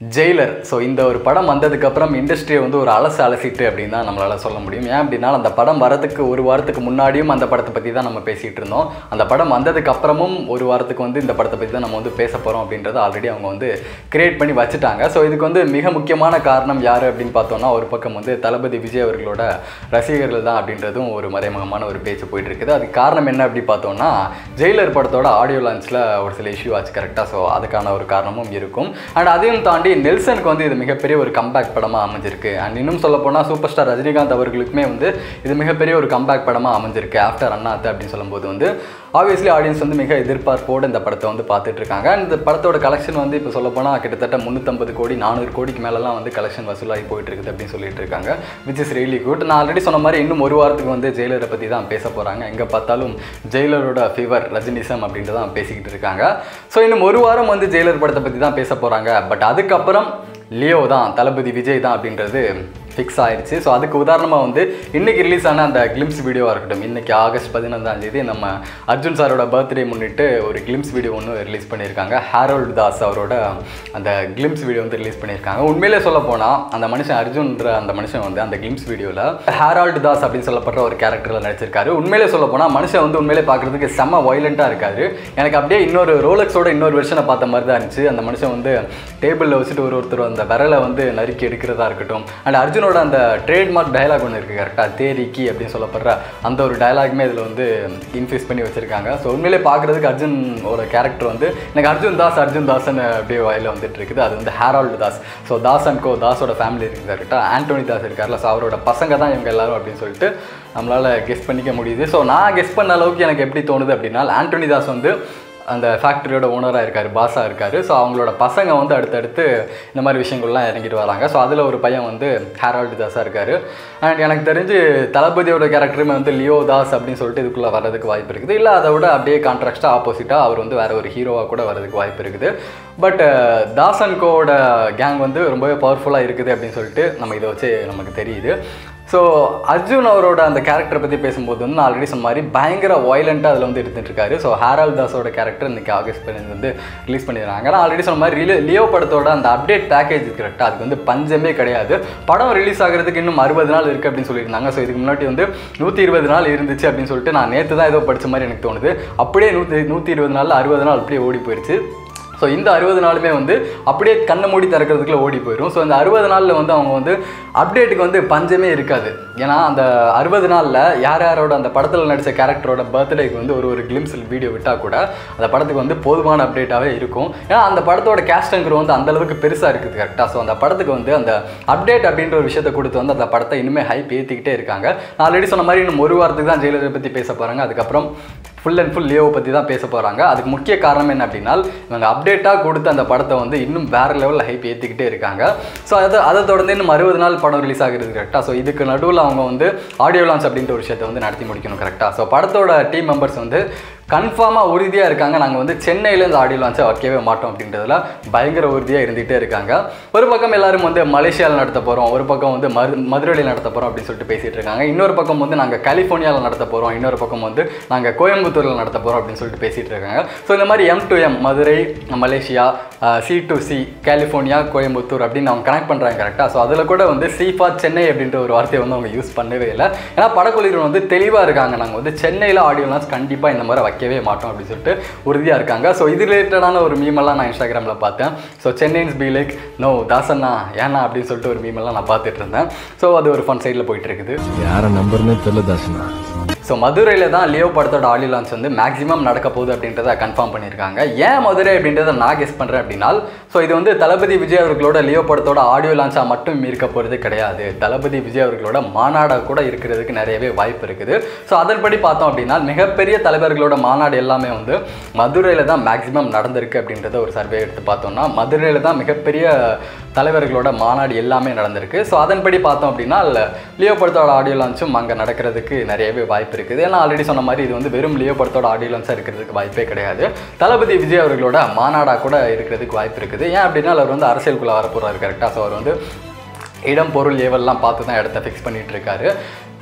Jailer so இந்த ஒரு படம் வந்ததுக்கப்புறம் இண்டஸ்ட்ரியை வந்து ஒரு அலசு அலசிட்டு அப்படின்னு தான் நம்மளால் சொல்ல முடியும் ஏன் அப்படின்னா அந்த படம் வரதுக்கு ஒரு வாரத்துக்கு முன்னாடியும் அந்த படத்தை பற்றி தான் நம்ம பேசிகிட்டு இருந்தோம் அந்த படம் வந்ததுக்கு அப்புறமும் ஒரு வாரத்துக்கு வந்து இந்த படத்தை பற்றி தான் நம்ம வந்து பேச போகிறோம் அப்படின்றத ஆல்ரெடி அவங்க வந்து கிரியேட் பண்ணி வச்சுட்டாங்க ஸோ இதுக்கு வந்து மிக முக்கியமான காரணம் யார் அப்படின்னு பார்த்தோம்னா ஒரு பக்கம் வந்து தளபதி விஜய் அவர்களோட ரசிகர்கள் தான் அப்படின்றதும் ஒரு மறைமுகமான ஒரு பேச்சு போயிட்டு இருக்குது அதுக்கு காரணம் என்ன அப்படி பார்த்தோம்னா ஜெயிலர் படத்தோட ஆடியோ லான்ச்சில் ஒரு சில இஷ்யூ ஆச்சு கரெக்டாக ஸோ அதுக்கான ஒரு காரணமும் இருக்கும் அண்ட் அதையும் தாண்டி நெல்சனுக்கு வந்து இது மிகப்பெரிய ஒரு கம்பேக் படமாக அமைஞ்சிருக்கு அண்ட் இன்னும் சொல்ல போனால் சூப்பர் ஸ்டார் ரஜினிகாந்த் அவர்களுக்குமே வந்து இது மிகப்பெரிய ஒரு கம்பேக் படமாக அமைஞ்சிருக்கு ஆஃப்டர் அண்ணாத்து அப்படின்னு சொல்லும்போது வந்து ஆப்வியஸ்லி ஆடியன்ஸ் வந்து மிக எதிர்பார்ப்போடு இந்த படத்தை வந்து பார்த்துட்டு இருக்காங்க அண்ட் இந்த படத்தோட கலெக்ஷன் வந்து இப்போ சொல்ல போனால் கிட்டத்தட்ட முந்நூற்றம்பது கோடி நானூறு கோடிக்கு மேலெலாம் வந்து கலெக்ஷன் வசூலாகி போயிட்டு இருக்குது அப்படின்னு சொல்லிட்டு இருக்காங்க விச் இஸ் ரியலி குட் நான் ஆல்ரெடி சொன்ன மாதிரி இன்னும் ஒரு வாரத்துக்கு வந்து ஜெயிலரை பற்றி தான் பேச போகிறாங்க எங்கே பார்த்தாலும் ஜெயிலரோட ஃபீவர் ரஜினிசம் அப்படின்ட்டு தான் பேசிக்கிட்டு இருக்காங்க ஸோ இன்னும் ஒரு வாரம் வந்து ஜெயிலர் படத்தை பற்றி தான் பேச போகிறாங்க பட் அதுக்கப்புறம் லியோ தான் தளபதி விஜய் தான் அப்படின்றது ஃபிக்ஸ் ஆயிடுச்சு ஸோ அதுக்கு உதாரணமாக வந்து இன்றைக்கி ரிலீஸ் ஆன அந்த கிளிம்ஸ் வீடியோவாக இருக்கட்டும் இன்றைக்கி ஆகஸ்ட் பதினொன்றாம் தேதி நம்ம அர்ஜுன் சாரோட பர்த்டே முன்னிட்டு ஒரு கிளிம்ஸ் வீடியோ ஒன்று ரிலீஸ் பண்ணியிருக்காங்க ஹேரோல்ட் தாஸ் அவரோட அந்த கிளிம்ஸ் வீடியோ வந்து ரிலீஸ் பண்ணியிருக்காங்க உண்மையிலே சொல்ல போனால் அந்த மனுஷன் அர்ஜுன்ற அந்த மனுஷன் வந்து அந்த கிளிம்ஸ் வீடியோவில் ஹேரால்டு தாஸ் அப்படின்னு சொல்லப்படுற ஒரு கேரக்டரில் நடிச்சிருக்காரு உண்மையிலே சொல்ல போனால் மனுஷன் வந்து உண்மையிலே பார்க்குறதுக்கு செம்ம வயலண்ட்டாக இருக்காரு எனக்கு அப்படியே இன்னொரு ரோலக்ஸோட இன்னொரு வெர்ஷனை பார்த்த மாதிரி தான் இருந்துச்சு அந்த மனுஷன் வந்து டேபிளில் வச்சுட்டு ஒரு ஒருத்தர் அந்த விரலை வந்து நறுக்கி எடுக்கிறதா இருக்கட்டும் அண்ட் அர்ஜுனோட அந்த ட்ரேட்மார்க் டயலாக் ஒன்று இருக்குது கரெக்டாக தேரிக்கி அப்படின்னு சொல்லப்படுற அந்த ஒரு டயலாகுமே இதில் வந்து இன்ஃபியூஸ் பண்ணி வச்சுருக்காங்க ஸோ உண்மையிலே பார்க்குறதுக்கு அர்ஜுனோட கேரக்டர் வந்து எனக்கு அர்ஜுன் தாஸ் அர்ஜுன் தாஸ்னு அப்படியே வாயில் வந்துட்டு இருக்குது அது வந்து Harold Das so Das and co தாஸோட ஃபேமிலி இருக்குது கரெக்டாக ஆண்டோனி தாஸ் இருக்கார்ல ஸோ அவரோட பசங்க தான் இவங்க எல்லாரும் அப்படின்னு சொல்லிட்டு நம்மளால் கெஸ் பண்ணிக்க முடியுது ஸோ நான் கெஸ் பண்ண அளவுக்கு எனக்கு எப்படி தோணுது அப்படின்னா ஆண்டோனி தாஸ் வந்து அந்த ஃபேக்ட்ரியோட ஓனராக இருக்கார் பாஸாக இருக்கார் ஸோ அவங்களோட பசங்க வந்து அடுத்தடுத்து இந்த மாதிரி விஷயங்கள்லாம் இறங்கிட்டு வராங்க ஸோ அதில் ஒரு பையன் வந்து ஹேரால்டு தாஸாக இருக்கார் அண்ட் எனக்கு தெரிஞ்சு தளபதியோட கேரக்டருமே வந்து லியோ தாஸ் அப்படின்னு சொல்லிட்டு இதுக்குள்ளே வர்றதுக்கு வாய்ப்பு இருக்குது இல்லை அதை விட அப்படியே கான்ட்ராக்டாக ஆப்போசிட்டாக அவர் வந்து வேறு ஒரு ஹீரோவாக கூட வர்றதுக்கு வாய்ப்பு இருக்குது பட் தாஸ் அண்ட் கோவோட கேங் வந்து ரொம்பவே பவர்ஃபுல்லாக இருக்குது அப்படின்னு சொல்லிட்டு நம்ம இதை வச்சு நமக்கு தெரியுது ஸோ அர்ஜுன் அவரோட அந்த கேரக்டரை பற்றி பேசும்போது வந்து நான் ஆல்ரெடி சொன்ன மாதிரி பயங்கர வயலண்ட்டாக அதில் வந்து எடுத்துகிட்டு இருக்காரு ஸோ ஹேரால் தாஸோட கேரக்டர் இன்றைக்கி ஆகஸ்ட் பதினஞ்சு வந்து ரிலீஸ் பண்ணிடுறாங்க நான் ஆல்ரெடி சொன்ன மாதிரி ரிலி லியோ படத்தோட அந்த அப்டேட் பேக்கேஜ் கரெக்டாக அதுக்கு வந்து பஞ்சமே கிடையாது படம் ரிலீஸ் ஆகிறதுக்கு இன்னும் அறுபது நாள் இருக்குது அப்படின்னு சொல்லியிருந்தாங்க ஸோ இதுக்கு முன்னாடி வந்து நூற்றி இருபது நாள் இருந்துச்சு அப்படின்னு சொல்லிட்டு நான் நேற்று தான் ஏதோ படித்த மாதிரி எனக்கு தோணுது அப்படியே நூற்றி நூற்றி இருபது நாளில் அறுபது நாள் அப்படியே ஓடி போயிடுச்சு ஸோ இந்த அறுபது நாளுமே வந்து அப்படியே கண்ணை மூடி திறக்கிறதுக்குள்ள ஓடி போயிடும் ஸோ இந்த அறுபது நாளில் வந்து அவங்க வந்து அப்டேட்டுக்கு வந்து பஞ்சமே இருக்காது ஏன்னா அந்த அறுபது நாளில் யார் யாரோட அந்த படத்தில் நடித்த கேரக்டரோட பர்த்டேக்கு வந்து ஒரு ஒரு கிளிம்ஸ் வீடியோ விட்டால் கூட அந்த படத்துக்கு வந்து போதுமான அப்டேட்டாகவே இருக்கும் ஏன்னா அந்த படத்தோட கேஸ்ட் அண்ட் வந்து அந்த அளவுக்கு பெருசாக இருக்குது கரெக்டாக ஸோ அந்த படத்துக்கு வந்து அந்த அப்டேட் அப்படின்ற ஒரு விஷயத்தை கொடுத்து வந்து அந்த படத்தை இனிமேல் ஹைப் ஏற்றிக்கிட்டே இருக்காங்க நான் ஆல்ரெடி சொன்ன மாதிரி இன்னும் ஒரு வாரத்துக்கு தான் ஜெயிலரை பற்றி பேச போகிறாங்க அதுக்கப்புறம் ஃபுல் அண்ட் ஃபுல் லியோவை பற்றி தான் பேச போகிறாங்க அதுக்கு முக்கிய காரணம் என்ன அப்படின்னா இவங்க அப்டேட்டாக கொடுத்து அந்த படத்தை வந்து இன்னும் வேறு லெவலில் ஹைப் ஏற்றிக்கிட்டே இருக்காங்க ஸோ அதை அதை தொடர்ந்து இன்னும் அறுபது நாள் படம் ரிலீஸ் ஆகிறது கரெக்டாக ஸோ இதுக்கு நடுவில் அவங்க வந்து ஆடியோ லான்ச் அப்படின்ற ஒரு விஷயத்தை வந்து நடத்தி முடிக்கணும் கரெக்டாக ஸோ படத்தோட டீம் மெம்பர்ஸ் வந்து கன்ஃபார்மாக உறுதியாக இருக்காங்க நாங்கள் வந்து சென்னையில் இந்த ஆடியோ லான்ச்சை வைக்கவே மாட்டோம் அப்படின்றதுல பயங்கர உறுதியாக இருந்துகிட்டே இருக்காங்க ஒரு பக்கம் எல்லாரும் வந்து மலேசியாவில் நடத்த போகிறோம் ஒரு பக்கம் வந்து மது மதுரையில் நடத்த போகிறோம் அப்படின்னு சொல்லிட்டு பேசிகிட்டு இருக்காங்க இன்னொரு பக்கம் வந்து நாங்கள் கலிஃபோர்னியாவில் நடத்த போகிறோம் இன்னொரு பக்கம் வந்து நாங்கள் கோயம்புத்தூரில் நடத்த போகிறோம் அப்படின்னு சொல்லிட்டு பேசிகிட்டு இருக்காங்க ஸோ இந்த மாதிரி M to M Madurai Malaysia C to C California Coimbatore அப்படின்னு அவங்க கனெக்ட் பண்ணுறாங்க கரெக்டாக ஸோ அதில் கூட வந்து சீஃபா சென்னை அப்படின்ற ஒரு வார்த்தையை வந்து அவங்க யூஸ் பண்ணவே இல்லை ஏன்னா படக்குழுவினர் வந்து தெளிவாக இருக்காங்க நாங்கள் வந்து சென்னையில் ஆடியோ லான்ச் கண்டிப்பாக இந்த மாதிரி வைக்கவே மாட்டோம் அப்படின்னு சொல்லிட்டு உறுதியாக இருக்காங்க ஸோ இது ரிலேட்டடான ஒரு மீமெல்லாம் நான் இன்ஸ்டாகிராமில் பார்த்தேன் so Chennaiites be like no தாசண்ணா ஏன்னா அப்படின்னு சொல்லிட்டு ஒரு மீமெல்லாம் நான் பார்த்துட்டு இருந்தேன் ஸோ அது ஒரு ஃபன் சைடில் போயிட்டு இருக்குது யார நம்பர்னே தெரியல தாசனா ஸோ மதுரையில் தான் லியோ படத்தோட ஆடியோ லான்ச் வந்து மேக்ஸிமம் நடக்க போகுது அப்படின்றத கன்ஃபார்ம் பண்ணியிருக்காங்க ஏன் மதுரை அப்படின்றத நான் கெஸ் பண்ணுறேன் அப்படின்னா ஸோ இது வந்து தளபதி விஜய் அவர்களோட லியோ படத்தோட ஆடியோ லான்ச்சாக மட்டும் இருக்க போகிறது கிடையாது தளபதி விஜய் அவர்களோட மாநாடாக கூட இருக்கிறதுக்கு நிறையவே வாய்ப்பு இருக்குது ஸோ அதன்படி பார்த்தோம் அப்படின்னா மிகப்பெரிய தலைவர்களோட மாநாடு எல்லாமே வந்து மதுரையில் தான் மேக்ஸிமம் நடந்திருக்கு அப்படின்றத ஒரு சர்வே எடுத்து பார்த்தோம்னா மதுரையில் தான் மிகப்பெரிய தலைவர்களோட மாநாடு எல்லாமே நடந்திருக்கு ஸோ அதன்படி பார்த்தோம் அப்படின்னா லியோ படத்தோட ஆடியோ லான்ச்சும் அங்கே நடக்கிறதுக்கு நிறையவே வாய்ப்பு இருக்குது ஏன்னா ஆல்ரெடி சொன்ன மாதிரி இது வந்து வெறும் லியோ படத்தோட ஆடியோ லான்ச்சாக இருக்கிறதுக்கு வாய்ப்பே கிடையாது தளபதி விஜய் அவர்களோட மாநாடாக கூட இருக்கிறதுக்கு வாய்ப்பு இருக்குது ஏன் அப்படின்னா அவர் வந்து அரசியலுக்குள்ளே வரப்போகிறாரு கரெக்டாக ஸோ அவர் வந்து இடம் பொருள் ஏவல்லாம் பார்த்து தான் இடத்த ஃபிக்ஸ் பண்ணிட்டு இருக்காரு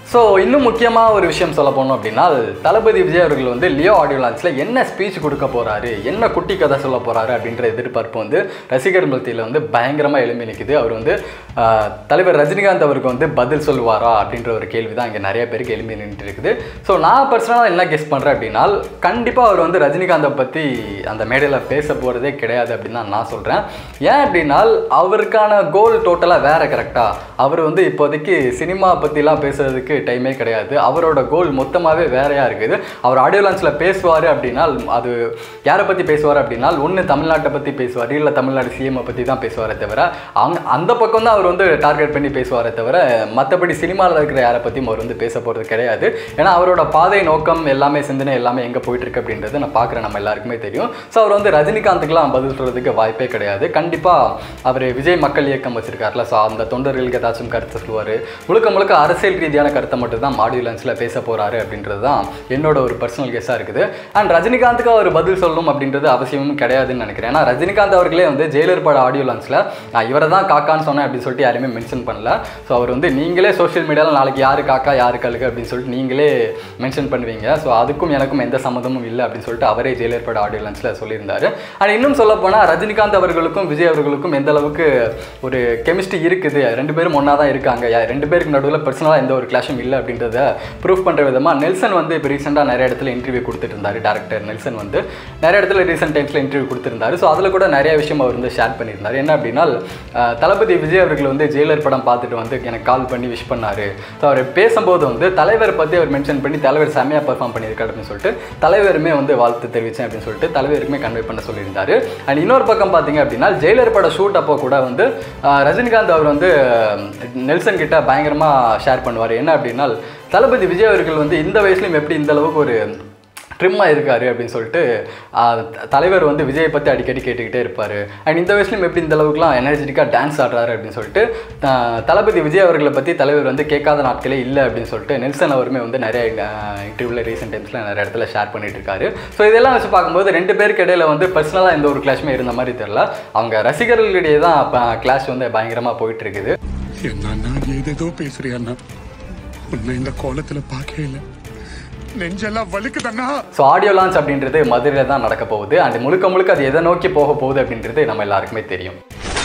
ஸோ இன்னும் முக்கியமாக ஒரு விஷயம் சொல்ல போனோம் அப்படின்னா தளபதி விஜய் அவர்கள் வந்து லியோ ஆடியோ லான்ச்சில் என்ன ஸ்பீச் கொடுக்க போகிறாரு என்ன குட்டி கதை சொல்ல போகிறாரு அப்படின்ற எதிர்பார்ப்பு வந்து ரசிகர் மத்தியில் வந்து பயங்கரமாக எழும்பி நிற்குது அவர் வந்து ஆஹ், தலைவர் ரஜினிகாந்த் அவருக்கு வந்து பதில் சொல்லுவாரா அப்படின்ற ஒரு கேள்வி தான் இங்கே நிறைய பேருக்கு எழும்பி நின்றுட்டு இருக்குது ஸோ நான் பர்சனலாக என்ன கெஸ் பண்ணுறேன் அப்படின்னா கண்டிப்பாக அவர் வந்து ரஜினிகாந்தை பற்றி அந்த மேடையில் பேச போகிறதே கிடையாது அப்படின்னு தான் நான் சொல்கிறேன் ஏன் அப்படின்னா அவருக்கான கோல் டோட்டலாக வேற கரெக்டாக அவர் வந்து இப்போதைக்கு சினிமா பற்றிலாம் பேசுறதுக்கு டைமே கிடையாது அவரோட கோல் மொத்தமாகவே வேறையாக இருக்குது அவர் ஆடியோ லான்ச்சில் பேசுவார் அப்படின்னா அது யாரை பற்றி பேசுவார் அப்படின்னா ஒன்று தமிழ்நாட்டை பற்றி பேசுவார் இல்லை தமிழ்நாடு சிஎம்ஐ பற்றி தான் பேசுவாரே தவிர அங் அந்த பக்கம் தான் அவர் வந்து டார்கெட் பண்ணி பேசுவாரே தவிர மற்றபடி சினிமாவில் இருக்கிற யாரை பற்றியும் அவர் வந்து பேச போகிறது கிடையாது ஏன்னா அவரோட பாதை நோக்கம் எல்லாமே சிந்தனை எல்லாமே எங்கே போயிட்டு இருக்கு அப்படின்றது நான் பார்க்குறேன் நம்ம எல்லாருக்குமே தெரியும் ஸோ அவர் வந்து ரஜினிகாந்துக்குலாம் பதில் சொல்கிறதுக்கு வாய்ப்பே கிடையாது கண்டிப்பாக அவர் விஜய் மக்கள் இயக்கம் வச்சிருக்காருல ஸோ அந்த தொண்டர்களுக்கு ஏதாச்சும் கருத்து சொல்லுவார் முழுக்க முழுக்க அரசியல் ரீதியான கருத்தை மட்டும் தான் மாடியூல் லன்ஸில் பேச போகிறாரு அப்படின்றது தான் என்னோட ஒரு பர்சனல் கெஸ்ஸாக இருக்குது அண்ட் ரஜினிகாந்துக்கு அவர் பதில் சொல்லணும் அப்படின்றது அவசியமும் கிடையாதுன்னு நினைக்கிறேன் ஏன்னா ரஜினிகாந்த் அவர்களே வந்து ஜெயிலர் பட ஆடியோ லான்ச்சில் நான் இவரை தான் காக்கான்னு சொன்னேன் அப்படின்னு சொல்லிட்டு யாருமே மென்ஷன் பண்ணல ஸோ அவர் வந்து நீங்களே சோஷியல் மீடியாவில் நாளைக்கு யாரு காக்கா யாரு கழுகு அப்படின்னு சொல்லிட்டு நீங்களே மென்ஷன் பண்ணுவீங்க ஸோ அதுக்கும் எனக்கும் எந்த சம்மந்தமும் இல்லை அப்படின்னு சொல்லிட்டு அவரே ஜெயிலர் பட ஆடியோ லான்ச்சில் சொல்லியிருந்தாரு அண்ட் இன்னும் சொல்ல போனால் ரஜினிகாந்த் அவர்களுக்கும் விஜய் அவர்களுக்கும் எந்த அளவுக்கு ஒரு கெமிஸ்ட்ரி இருக்குது ரெண்டு பேரும் ஒன்றா தான் இருக்காங்க யா- ரெண்டு பேருக்கு நடுவில் பர்சனலாக எந்த ஒரு கிளாஷும் இல்லை அப்படின்றத ப்ரூஃப் பண்ணுற விதமாக நெல்சன் வந்து இப்போ ரீசெண்டாக நிறைய இடத்துல இன்டர்வியூ கொடுத்துட்டு இருந்தார் டேரக்டர் நெல்சன் வந்து நிறைய இடத்துல ரீசெண்ட் டைம்ஸில் இன்டர்வியூ கொடுத்துருந்தாரு ஸோ அதில் கூட நிறைய விஷயம் அவர் வந்து ஷேர் பண்ணியிருந்தார் என்ன அப்படின்னா அஹ், தளபதி விஜய் அவர்கள் வந்து ஜெயிலர் படம் பார்த்துட்டு வந்து எனக்கு கால் பண்ணி விஷ் பண்ணாரு ஸோ அவர் பேசும்போது வந்து தலைவர் பற்றி அவர் மென்ஷன் பண்ணி தலைவர் செம்மையாக பெர்ஃபார்ம் பண்ணியிருக்காரு அப்படின்னு சொல்லிட்டு தலைவருமே வந்து வாழ்த்து தெரிவித்தேன் அப்படின்னு சொல்லிட்டு தலைவருக்குமே கன்வே பண்ண சொல்லியிருந்தாரு அண்ட் இன்னொரு பக்கம் பார்த்தீங்க அப்படின்னா ஜெயிலர் பட ஷூட் அப்போ கூட வந்து அஹ், ரஜினிகாந்த் அவர் வந்து அஹ், நெல்சன் கிட்ட பயங்கரமாக ஷேர் பண்ணுவார் என்ன அப்படின்னா தளபதி விஜய் அவர்கள் வந்து இந்த வயசுலையும் எப்படி இந்த அளவுக்கு ஒரு ட்ரிம்மாக இருக்காரு அப்படின்னு சொல்லிட்டு ஆஹ், த- தலைவர் வந்து விஜயை பற்றி அடிக்கடி கேட்டுக்கிட்டே இருப்பார் அண்ட் இந்த வயசுலையும் எப்படி இந்த அளவுக்குலாம் எனர்ஜெட்டிக்காக டான்ஸ் ஆடுறாரு அப்படின்னு சொல்லிட்டு ஆஹ், தளபதி விஜய் அவர்களை பற்றி தலைவர் வந்து கேட்காத நாட்களே இல்லை அப்படின்னு சொல்லிட்டு நெல்சன் அவருமே வந்து நிறைய இன்டர்வியூவில் ரீசெண்ட் டைம்ஸில் நிறைய இடத்துல ஷேர் பண்ணிட்டு இருக்காரு ஸோ இதெல்லாம் வச்சு பார்க்கும்போது ரெண்டு பேருக்கு இடையில வந்து பர்சனலாக எந்த ஒரு கிளாஷுமே இருந்த மாதிரி தெரியல அவங்க ரசிகர்களிடையே தான் கிளாஷ் வந்து பயங்கரமாக போயிட்டு இருக்குது என்ன ஏதேதோ பேசுறியா உன்னை இந்த கோலத்துல பார்க்கவே இல்லை நெஞ்செல்லாம் வலிக்குதண்ணா ஸோ ஆடியோ லான்ச் அப்படின்றது மதுரையில் தான் நடக்க போகுது அண்ட் முழுக்க முழுக்க அது எதை நோக்கி போக போகுது அப்படின்றது நம்ம எல்லாருக்குமே தெரியும்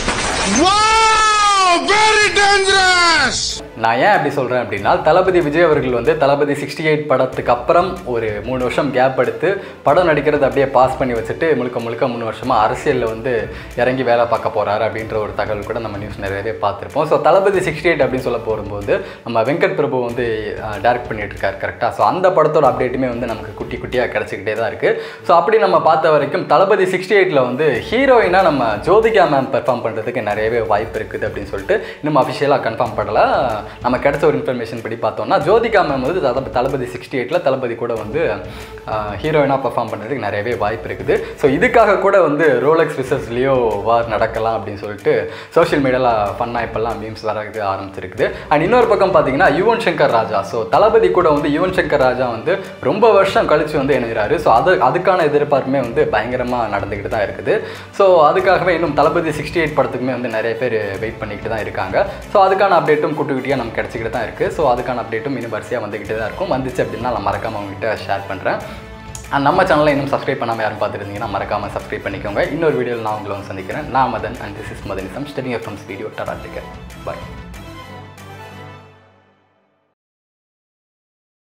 வெரி டேஞ்சரஸ் நான் ஏன் அப்படி சொல்கிறேன் அப்படின்னா தளபதி விஜய் அவர்கள் வந்து தளபதி சிக்ஸ்டி எயிட் படத்துக்கு அப்புறம் ஒரு மூணு வருஷம் கேப் எடுத்து படம் நடிக்கிறது அப்படியே பாஸ் பண்ணி வச்சுட்டு முழுக்க முழுக்க மூணு வருஷமாக அரசியலில் வந்து இறங்கி வேலை பார்க்க போகிறாரு அப்படின்ற ஒரு தகவல் கூட நம்ம நியூஸ் நிறையவே பார்த்துருப்போம் ஸோ தளபதி சிக்ஸ்டி எயிட் அப்படின்னு சொல்ல போகும்போது நம்ம வெங்கட் பிரபு வந்து டைரக்ட் பண்ணிட்டு இருக்காரு கரெக்டாக ஸோ அந்த படத்தோட அப்டேட்டுமே வந்து நமக்கு குட்டி குட்டியாக கிடச்சிக்கிட்டே தான் இருக்குது ஸோ அப்படி நம்ம பார்த்த வரைக்கும் தளபதி சிக்ஸ்டி எயிட்டில் வந்து ஹீரோயினாக நம்ம ஜோதிகா மேம் பெர்ஃபார்ம் பண்ணுறதுக்கு நிறையவே வாய்ப்பு இருக்குது அப்படின்னு சொல்லிட்டு இன்னும் அஃபிஷியலாக கன்ஃபார்ம் பண்ணல நம்ம கிடைச்ச ஒரு இன்ஃபர்மேஷன் படி பார்த்தோம்னா ஜோதிகா மேம் வந்து தளபதி தளபதி சிக்ஸ்டி எயிட்டில் தளபதி கூட வந்து ஹீரோயினாக பெர்ஃபார்ம் பண்ணுறதுக்கு நிறையவே வாய்ப்பு இருக்குது ஸோ இதுக்காக கூட வந்து ரோலெக்ஸ் விசஸ் லியோ வார் நடக்கலாம் அப்படின்னு சொல்லிட்டு சோஷியல் மீடியாவில் ஃபன்னாக இப்போல்லாம் மீம்ஸ் வரது ஆரம்பிச்சிருக்குது அண்ட் இன்னொரு பக்கம் பார்த்தீங்கன்னா யுவன் சங்கர் ராஜா ஸோ தளபதி கூட வந்து யுவன் சங்கர் ராஜா வந்து ரொம்ப வருஷம் கழிச்சு வந்து இணைகிறாரு ஸோ அது அதுக்கான எதிர்பார்ப்புமே வந்து பயங்கரமாக நடந்துக்கிட்டு தான் இருக்குது ஸோ அதுக்காகவே இன்னும் தளபதி சிக்ஸ்டி எயிட் படத்துக்குமே வந்து நிறைய பேர் வெயிட் பண்ணிக்கிட்டு தான் இருக்காங்க ஸோ அதுக்கான அப்டேட்டும் குட்டி குட்டியாக நமக்கு கிடச்சிக்கிட்டு தான் இருக்குது ஸோ அதுக்கான அப்டேட்டும் இன்னும் வரிசையாக வந்துக்கிட்டே தான் இருக்கும் வந்துச்சு அப்படின்னா நான் மறக்காமல் உங்ககிட்ட ஷேர் பண்ணுறேன் அண்ட் நம்ம சேனலை இன்னும் சப்ஸ்கிரைப் பண்ணாமல் யாரும் பார்த்துருந்தீங்கன்னா மறக்காமல் சப்ஸ்கிரைப் பண்ணிக்கோங்க இன்னொரு வீடியோவில் நான் உங்களை வந்து சந்திக்கிறேன் நான் Madan and this is Madanism ஸ்டெடிங் ஃப்ரம்ஸ் வீடியோ டராட்டிக்கர் பாய்